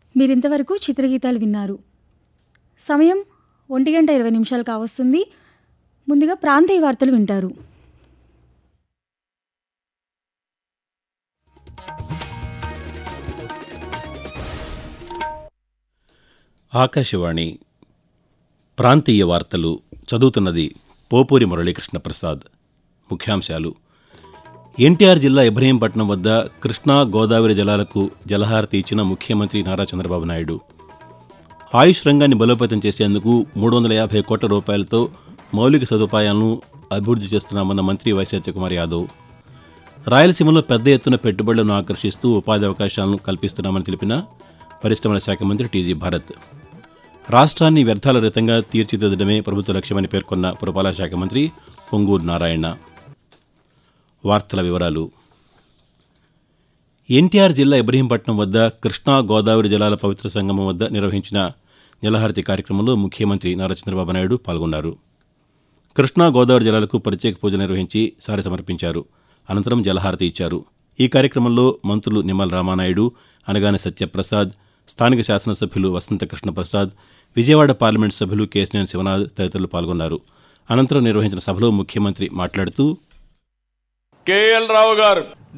మీరింతవరకు చిత్రగీతాలు విన్నారు సమయం ఒంటి గంట ఇరవై నిమిషాలు కావస్తుంది ముందుగా ప్రాంతీయ వార్తలు వింటారు ఆకాశవాణి ప్రాంతీయ వార్తలు చదువుతున్నది పోపూరి మురళీకృష్ణ ప్రసాద్ ముఖ్యాంశాలు ఎన్టీఆర్ జిల్లా ఇబ్రహీంపట్నం వద్ద కృష్ణా గోదావరి జలాలకు జలహారతి ఇచ్చిన ముఖ్యమంత్రి నారా చంద్రబాబు నాయుడు ఆయుష్ రంగాన్ని బలోపేతం చేసేందుకు మూడు వందల యాభై కోట్ల రూపాయలతో మౌలిక సదుపాయాలను అభివృద్ధి చేస్తున్నామన్న మంత్రి వై సత్యకుమార్ యాదవ్ రాయలసీమలో పెద్ద ఎత్తున పెట్టుబడులను ఆకర్షిస్తూ ఉపాధి అవకాశాలను కల్పిస్తున్నామని తెలిపిన పరిశ్రమల శాఖ మంత్రి టీజీ భారత్ రాష్ట్రాన్ని వ్యర్థాల రహితంగా తీర్చిదిద్దడమే ప్రభుత్వ లక్ష్యమని పేర్కొన్న పురపాలక శాఖ మంత్రి పొంగూరు నారాయణ వార్తల వివరాలు ఎన్టీఆర్ జిల్లా ఇబ్రహీంపట్నం వద్ద కృష్ణా గోదావరి జలాల పవిత్ర సంగమం వద్ద నిర్వహించిన జలహారతి కార్యక్రమంలో ముఖ్యమంత్రి నారా చంద్రబాబు నాయుడు పాల్గొన్నారు కృష్ణా గోదావరి జలాలకు ప్రత్యేక పూజలు నిర్వహించి సారి సమర్పించారు అనంతరం జలహారతి ఇచ్చారు ఈ కార్యక్రమంలో మంత్రులు నిమ్మల రామానాయుడు అనగాని సత్యప్రసాద్ స్థానిక శాసనసభ్యులు వసంత కృష్ణప్రసాద్ విజయవాడ పార్లమెంట్ సభ్యులు కేసినేని శివనాథ్ తదితరులు పాల్గొన్నారు అనంతరం నిర్వహించిన సభలో ముఖ్యమంత్రి మాట్లాడుతూ కేఎల్ రావు గారు